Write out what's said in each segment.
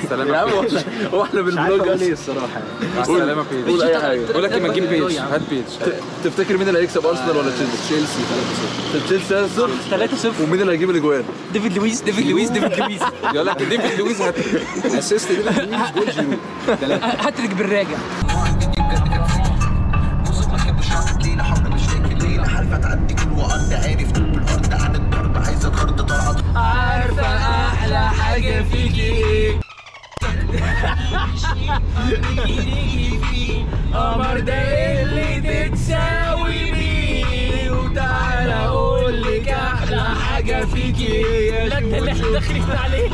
السلامه يا عم بيج. هو احنا مش عارف بالبلوج اقول ايه أصلاً. الصراحه يعني مع السلامه بيج قول اي حاجه بقول لك إيه، ما تجيب بيج هات بيج تفتكر مين اللي هيكسب ارسنال ولا تشيلسي؟ تشيلسي تشيلسي 3 3-0 ومين اللي هيجيب الاجوان؟ ديفيد لويس ديفيد لويس ديفيد لويس يقول لك ديفيد لويس هات اسيست دي لويس جول جيرو هاتريك بالراجع عارفه احلى حاجه فيكي ايه قمر ده اللي تتساوي بيه وتعالى اقول لك احلى حاجه فيكي ايه يا ده اللي احنا داخلين عليه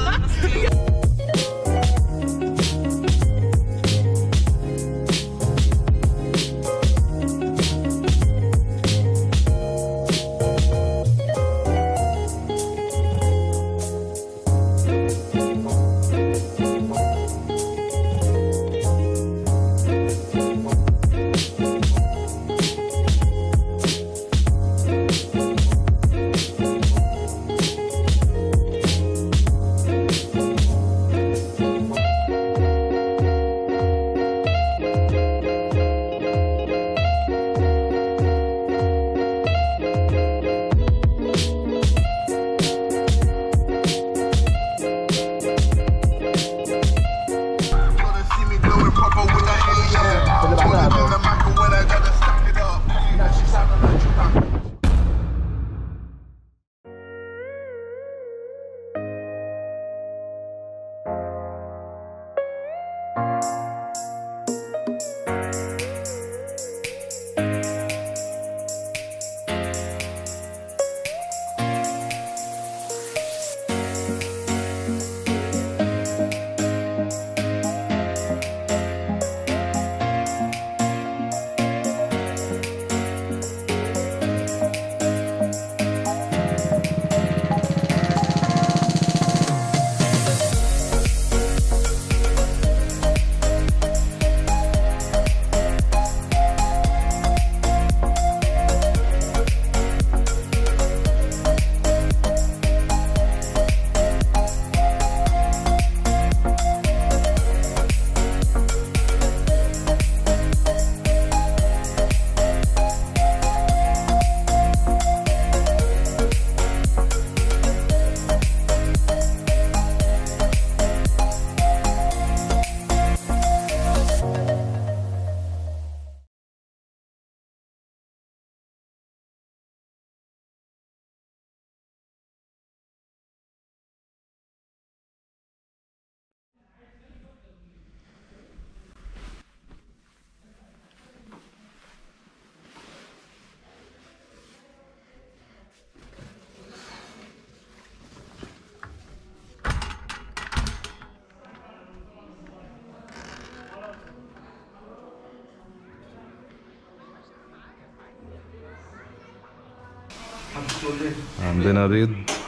عندنا بيض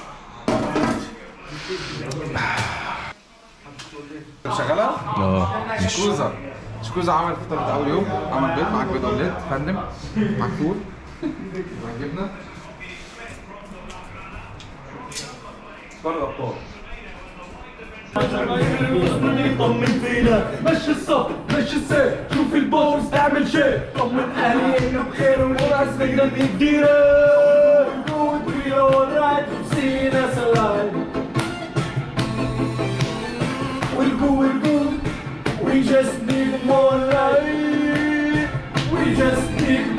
شغاله؟ اه مش شكوزا شكوزا عمل فطار بتاع اول يوم عمل بيض معاك بيض اومليت فندم معاك فول معاك جبنه فطار الابطال طمن فينا مشي الصف مشي السيف شوف البوس تعمل شيء طمن اهالينا بخير وناس نقدر ندينا ونقول مليون رايد بسينا سلام والقوة والقوة we just need more light we just need